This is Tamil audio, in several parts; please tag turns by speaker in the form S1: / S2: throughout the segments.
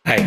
S1: ஹாய்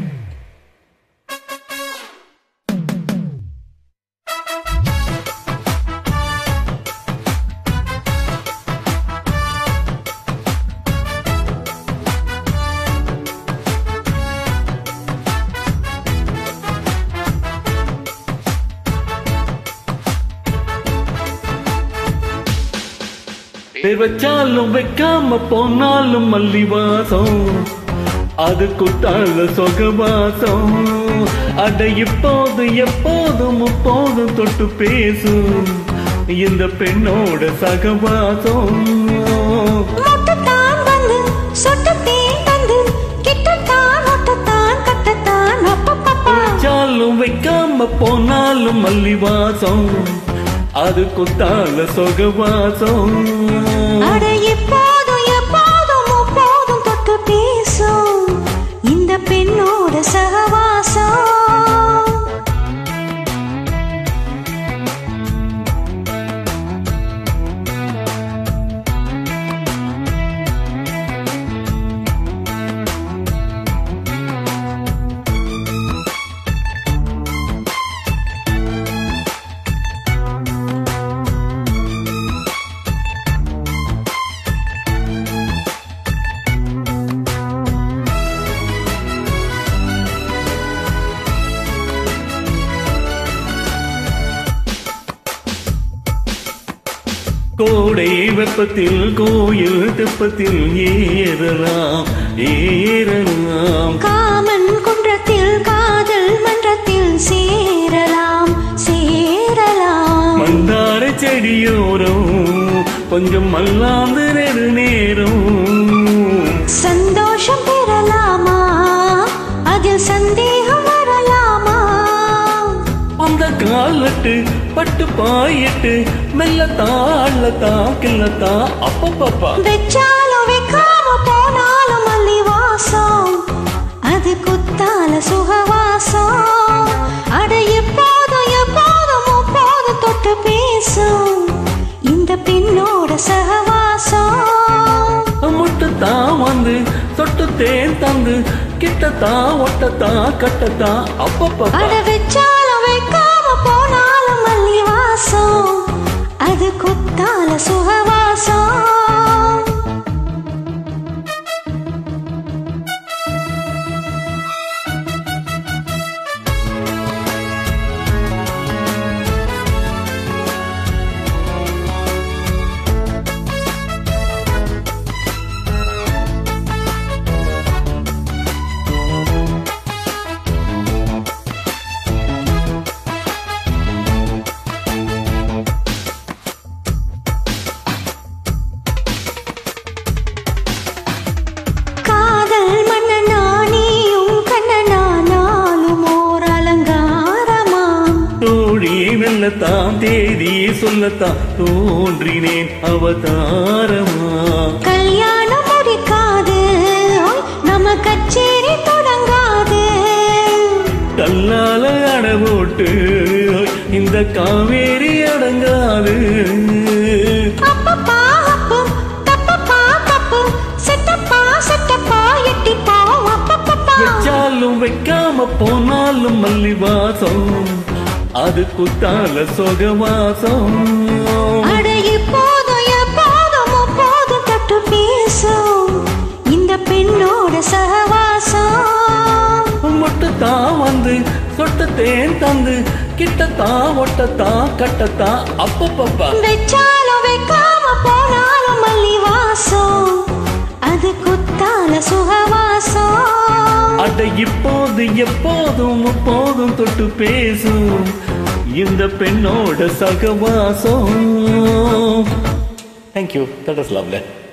S1: பேர் வச்சாலும் வைக்காம போனாலும் மல்லி வாசம் அது குத்தால சொகவாசம் அட இப்போது எப்போதும் எப்போதும் தொட்டு பேசும் இந்த பெண்ணோட சகவாசம்
S2: மொட்டத்தான் வந்து சொட்டத்தேன் தந்து கிட்டத்தான் ஒட்டத்தான் கட்டத்தான் அப்பப்பப்பா
S1: வச்சாலும் வைக்காம போனாலும் மல்லி வாசம் அது குத்தால சொகவாசம்
S2: அட எப்போதும் எப்போதும் எப்போதும் தொட்டு பேசும் இந்த பெண்ணோட சகவாசம்
S1: கோடை வெப்பத்தில் கோயில் தெப்பத்தில் ஏறலாம் ஏறலாம்
S2: காமன் குன்றத்தில் காதல் மன்றத்தில் சேரலாம் சேரலாம்
S1: மந்தார செடியோரம் கொஞ்சம் மல்லாந்து நெடு நேரம்
S2: சந்தோஷம் பெறலாமா அதில் சந்தேகம் வரலாமா
S1: அந்த காலட்டு பட்டு பாயிட்டு மெல்ல தாழத்தா கிள்ளத்தா அப்பப்பப்பா
S2: வெச்சாலும் வைக்காம போனாலும் மல்லி வாசம் அது குத்தால சுகவாசம் அட எப்போதும் எப்போதும் எப்போதும் தொட்டு பேசும் இந்த பெண்ணோட சகவாசம்
S1: முட்டுத்தா வந்து சொட்டு தேன் தந்து கிட்டத்தா ஒட்டத்தா கட்டத்தா அப்பப்பப்பா
S2: அட வெச்சாலும் வைக்காம போனாலும் மல்லி வாசம் அது குத்தால சுகவாசம் காதல் மன்னனா நீயும் கண்ணனா நானும் ஓர் அலங்காரமா
S1: தோழி வெல்லத்தான் தேதி சொல்லத்தான் தோன்றினேன் அவதாரமா
S2: கல்யாணம் முடிக்காது ஓய், நம்ம கச்சேரி தொடங்காது
S1: கல்லால அடவோட்டு இந்த காவேரி அடங்காது
S2: அப்பப்பா அப்பு தப்பப்பா தப்பு செட்டப்பா செட்டப்பா எட்டிப்பா அப்பப்பப்பா
S1: வச்சாலும் வைக்காம போனாலும் மல்லி வாசம் அது குத்தால சொகவாசம்
S2: அட எப்போதும் எப்போதும் எப்போதும் தொட்டு பேசும் இந்த பெண்ணோட சகவாசம்
S1: முட்டுத்தா வந்து சொட்டு தேன் தந்து கிட்டத்தா ஒட்டத்தா கட்டத்தா அப்பப்பப்பா
S2: வெச்சாலும் வைக்காம போனாலும் மல்லி வாசம் அது குத்தால சுகவாசம்
S1: அட இப்போது எப்போதும் எப்போதும் தொட்டு பேசும் இந்த பெண்ணோட சகவாசம் தேங்க்யூ தட் இஸ் லவ்ல